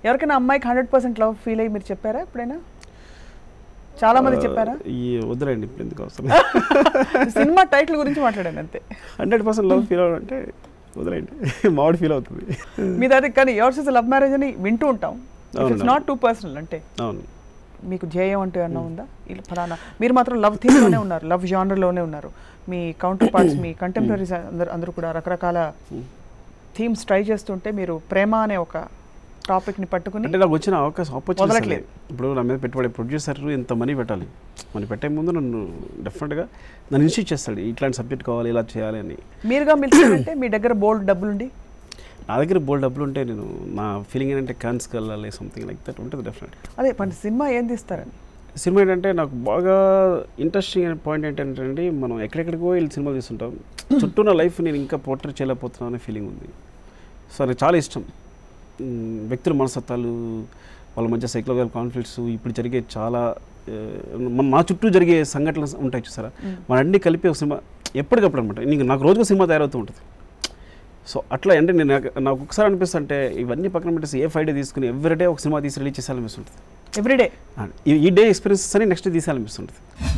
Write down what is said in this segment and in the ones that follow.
ఎవరికైనా అమ్మాయికి hundred percent love feel అయ్యి మీరు చెప్పారా ఎప్పుడైనా చాలా మంది చెప్పారా ఈ వద్దులేండి ఇప్పుడు ఎందుకు అవసరం సినిమా టైటిల్ గురించి మాట్లాడాను అంతే హండ్రెడ్ పర్సెంట్ లవ్ ఫీల్ అవ్వాలంటే వదిలేండి మామిడి ఫీల్ అవుతుంది మీది అది కానీ యోర్స్ ఇస్ లవ్ మ్యారేజ్ అని వింటూ ఉంటాం ఇట్స్ అవును. నాట్ టూ పర్సనల్ అంటే అవును మీకు ధ్యేయం అంటూ ఏమన్నా ఉందా ఇలా ఫలానా మీరు మాత్రం లవ్ థీమ్లోనే ఉన్నారు లవ్ జానర్లోనే ఉన్నారు మీ కౌంటర్ పార్ట్స్ మీ కంటెంపరీస్ అందరు అందరూ కూడా రకరకాల థీమ్స్ ట్రై చేస్తుంటే మీరు ప్రేమ అనే ఒక టాపిక్ని పట్టుకుని అంటే నాకు వచ్చిన అవకాశం ఆపర్చునిటీ వదలట్లేదు. ఇప్పుడు నా మీద పెట్టుబడి ప్రొడ్యూసర్ ఇంత మనీ పెట్టాలి మనీ పెట్టే ముందు నన్ను డెఫినెట్గా నన్ను ఇన్స్టిట్యూట్ చేస్తాడు ఇట్లాంటి సబ్జెక్ట్ కావాలి ఇలా చేయాలి అని మీరుగా పిలిచారంటే మీ దగ్గర బోల్డ్ డబ్బులుండి నా దగ్గర బోల్డ్ డబ్బులు ఉంటే నేను నా ఫీలింగ్ ఏంటంటే క్యాన్స్కి వెళ్ళాలి సంథింగ్ లైక్ దట్ ఉంటుంది డెఫినెట్ అదే మన సినిమా ఏం తీస్తారని సినిమా ఏంటంటే నాకు బాగా ఇంట్రెస్టింగ్ అయిన పాయింట్ ఏంటంటే అండి మనం ఎక్కడెక్కడికో వెళ్ళి సినిమాలు తీస్తుంటాం చుట్టూ నా లైఫ్ నేను ఇంకా పోర్ట్రేట్ చేయలేకపోతున్నాను అనే ఫీలింగ్ ఉంది సో నాకు చాలా ఇష్టం మ్, వ్యక్తుల మనస్తత్వాలు వాళ్ళ మధ్య సైకలాజికల్ కాన్ఫ్లిక్ట్స్ ఇప్పుడు జరిగే చాలా ఆ, మన నా చుట్టూ జరిగే సంఘటనలు ఉంటాయి చూసారా మన అన్ని కలిపి ఒక సినిమా ఎప్పటికప్పుడు అనమాట నీకు నాకు రోజుకు సినిమా తయారవుతూ ఉంటుంది సో అట్లా అంటే నేను నాకు- నాకు ఒకసారి అనిపిస్తుంది అంటే ఇవన్నీ పక్కన పెట్టేసి ఏ ఫైవ్ డే తీసుకుని ఎవ్రీడే ఒక సినిమా తీసి రిలీజ్ చేయాలనిపిస్తుంటుంది ఎవ్రీడే ఆ, ఈ- ఈ డే ఎక్స్పీరియన్సెస్ అని నెక్స్ట్ తీసేయాలనిపిస్తుంటుంది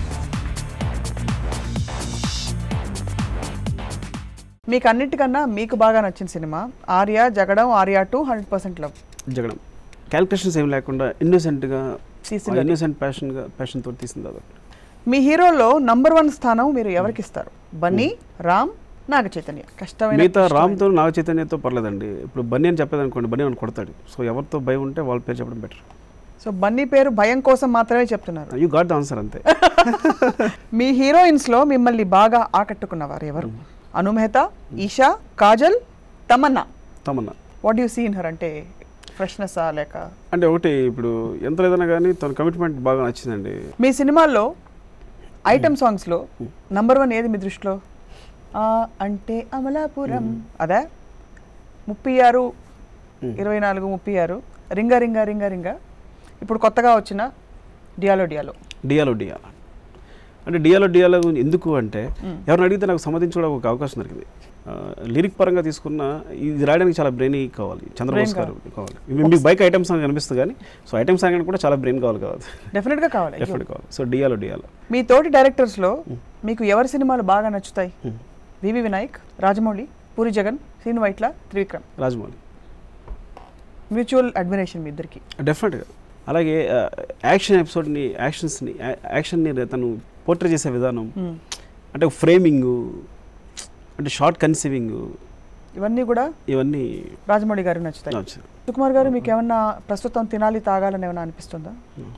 మీకు అన్నిటికన్నా మీకు బాగా నచ్చిన cinema Arya Jagadam Arya two hundred percent love Jagadam calculations ఏం లేకుండా ఇన్నోసెంట్గా తీసింది అది. ఇన్నోసెంట్ ప్యాషన్గా ప్యాషన్తో తీసింది అది మీ హీరోలో నంబర్ వన్ స్థానం మీరు ఎవరికి ఇస్తారు బన్నీ రామ్ నాగ చైతన్య కష్టమైన మిగతా కష్టమైన. రామ్తో నాగ చైతన్యతో పర్లేదండి ఇప్పుడు బన్నీ అని చెప్పేది అనుకోండి బన్నీ అని కొడతాడు సో ఎవరితో భయం ఉంటే వాళ్ళ పేరు చెప్పడం బెటర్ సో బన్నీ పేరు భయం కోసం మాత్రమే చెప్తున్నారు యూ గాట్ ద ఆన్సర్ అంతే మీ హీరోయిన్స్ లో మిమ్మల్ని బాగా ఆకట్టుకున్నవారు ఎవరు Anu Mehta Esha Kajal Tamannaah Tamannaah what you seen her అంటే ఫ్రెష్నెస్ లేక అంటే ఒకటి ఇప్పుడు ఎంత లేదన్నా కానీ తన కమిట్మెంట్ బాగా నచ్చిందండి మీ సినిమాల్లో ఐటమ్ సాంగ్స్ లో నంబర్ వన్ ఏది మీ దృష్టిలో ఆ అంటే అమలాపురం అదే ముప్పై ఆరు ఇరవై నాలుగు ముప్పై ఆరు రింగా రింగా రింగా రింగా ఇప్పుడు కొత్తగా వచ్చిన డియాలో డియాలో డియాలో డియాలో అంటే డియాలో డియాలో ఎందుకు అంటే ఎవరిని అడిగితే నాకు సంబంధించుకోవడానికి ఒక అవకాశం దొరికింది లిరిక్ పరంగా తీసుకున్న ఇది రాయడానికి చాలా బ్రెయిన్ కావాలి చంద్రబోస్ Brain గారు కావాలి ఇవి మీకు బైక్ ఐటమ్స్ అని కనిపిస్తుంది కానీ సో ఐటమ్స్ అని కూడా చాలా బ్రెయిన్ కావాలి కావాలి డెఫినెట్ గా కావాలి అయ్యో. డెఫినెట్ కావాలి సో డియాలో డియాలో మీ తోటి డైరెక్టర్స్ లో మీకు ఎవరి సినిమాలు బాగా నచ్చుతాయి వివి వినాయక్ రాజమౌళి పూరి జగన్ శ్రీను వైట్ల త్రివిక్రమ్ రాజమౌళి మ్యూచువల్ అడ్మిరేషన్ మీ ఇద్దరికి డెఫినెట్గా అలాగే ఆ, యాక్షన్ ఎపిసోడ్ని యాక్షన్స్ని యా- యాక్షన్ని తను పోర్ట్రే చేసే విధానం అంటే ఫ్రేమింగ్ అంటే షార్ట్ కన్సీవింగ్ ఇవన్నీ కూడా ఇవన్నీ రాజమౌళి గారికి నచ్చుతాయి నచ్చాయి. సుకుమార్ గారు మీకు ఏమన్నా ప్రస్తుతం తినాలి తాగాలని ఏమైనా అనిపిస్తుందా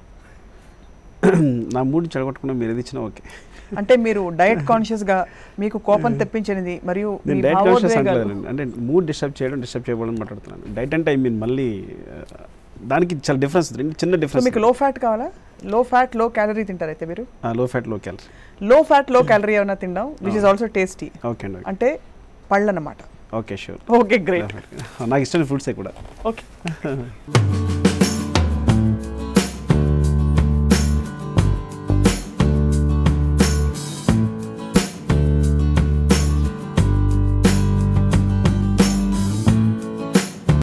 నా మూడు చెడగొట్టకుండా మీరు ఏది ఇచ్చినా ఓకే అంటే మీరు డయట్ కాన్షియస్ గా మీకు కోపం తెప్పించినది మరియు మీ నేను డైట్ కాన్షియస్ భావోద్వేగాలు అంటలేదండి అంటే మూడ్ డిస్టర్బ్ చేయడం డిస్టర్బ్ చేయడం మాట్లాడుతున్నాను డైట్ అంటే ఐ మీన్ మళ్ళీ ఆ, దానికి చాలా డిఫరెన్స్ ఉంది రెండు చిన్న సో డిఫరెన్స్ మీకు లో ఫ్యాట్ కావాలా లో ఫ్యాట్ లో క్యాలరీ తింటారు అయితే మీరు లో ఫ్యాట్ లో క్యాలరీ లో ఫ్యాట్ లో క్యాలరీ ఏమైనా తిందాం which is also tasty okay అండి అంటే పళ్ళు అన్నమాట ఓకే షూర్ ఓకే గ్రేట్ నాకు ఇష్టమైన ఫ్రూట్సే కూడా ఓకే